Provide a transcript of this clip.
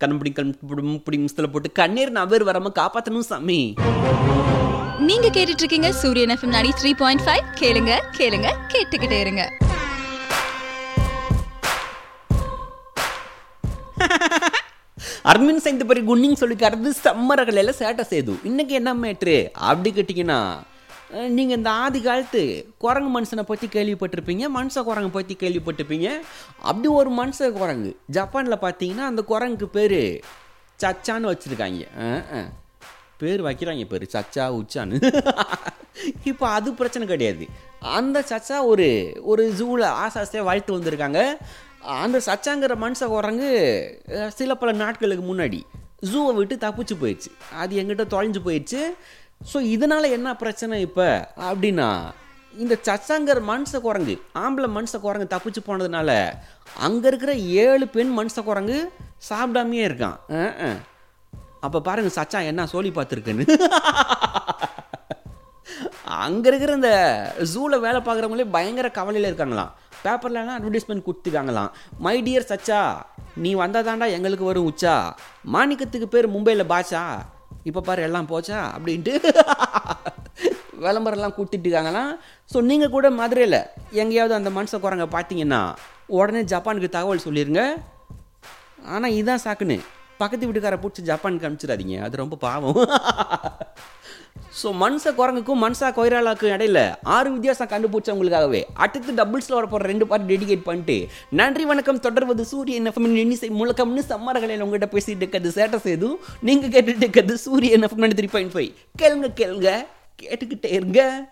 கண்பிடி கண்பிடி முஸ்தில் போட்டு கண்ணீர் நபர் வராம காப்பாற்றணும் சாமி நீங்க கேட்டுட்டு இருக்கீங்க சூரியன் எஃப்எம் நாடி த்ரீ பாயிண்ட் ஃபைவ் கேளுங்க கேளுங்க கேட்டுக்கிட்டே இருங்க அர்மின் சைந்த பரி குன்னிங் சொல்லிக்கிறது சம்மரகளில் சேட்டை செய்து இன்னைக்கு என்ன மேட்ரு அப்படி கேட்டிங்கன்னா அஹ், நீங்க இந்த ஆதி காலத்து குரங்கு மனுஷனை பற்றி கேள்விப்பட்டிருப்பீங்க மனுஷ குரங்கு பற்றி கேள்விப்பட்டிருப்பீங்க அப்படி ஒரு மனுஷ குரங்கு ஜப்பானில் பார்த்தீங்கன்னா அந்த குரங்குக்கு பேர் சச்சான்னு வச்சுருக்காங்க பேர் வைக்கிறாங்க பேர் சச்சா உச்சான்னு இப்போ அது பிரச்சனை கிடையாது அந்த சச்சா ஒரு ஒரு ஜூவில் ஆசாசியாக வாழ்த்து வந்திருக்காங்க அந்த சச்சாங்கிற மனுஷ குரங்கு அஹ், சில பல நாட்களுக்கு முன்னாடி ஜூவை விட்டு தப்பிச்சு போயிடுச்சு அது எங்கிட்ட தொலைஞ்சு போயிடுச்சு ஸோ இதனால் என்ன பிரச்சனை இப்போ அப்படின்னா இந்த சச்சாங்கிற மனுஷ குரங்கு ஆம்பளை மனுஷ குரங்கு தப்பிச்சு போனதுனால அங்கே இருக்கிற ஏழு பெண் மனுஷ குரங்கு சாப்பிடாமையே இருக்கான் அஹ், அஹ். அப்போ பாருங்க சச்சா என்ன சோழி பார்த்துருக்குன்னு அங்கே இருக்கிற இந்த ஜூவில் வேலை பார்க்குறவங்களே பயங்கர கவலையில் இருக்காங்களாம் பேப்பர்லலாம் அட்வர்டைஸ்மெண்ட் கொடுத்துருக்காங்களாம் மை டியர் சச்சா நீ வந்தாதாண்டா எங்களுக்கு வரும் உச்சா மாணிக்கத்துக்கு பேர் மும்பையில் பாஷா இப்போ பாரு எல்லாம் போச்சா அப்படின்ட்டு விளம்பரம்லாம் கொடுத்துட்டுருக்காங்களாம் ஸோ நீங்கள் கூட மதுரையில் எங்கேயாவது அந்த மனுஷ குரங்க பார்த்தீங்கன்னா உடனே ஜப்பானுக்கு தகவல் சொல்லிடுங்க ஆனால் இதான் சாக்குன்னு பக்கத்து வீட்டுக்கார பிடிச்சி ஜப்பானுக்கு அனுப்பிச்சிடாதீங்க அது ரொம்ப பாவம் ஸோ மனுஷ குரங்குக்கும் மனுஷா கொய்ராலாக்கும் இடையில ஆறு வித்தியாசம் கண்டுபிடிச்சவங்களுக்காகவே அடுத்து டபுள்ஸில் வர போகிற ரெண்டு பாட்டு டெடிகேட் பண்ணிட்டு நன்றி வணக்கம் தொடர்வது சூரியன் எஃப்எம் இன்னிசை முழக்கம்னு சம்மரகளில் உங்கள்கிட்ட பேசிட்டு இருக்கிறது சேட்டை செய்து நீங்கள் கேட்டுட்டு இருக்கிறது சூரியன் எஃப்எம் த்ரீ பாயிண்ட் ஃபைவ் கேளுங்க கேளுங்க கேட்டுக்கிட்டே இருங்க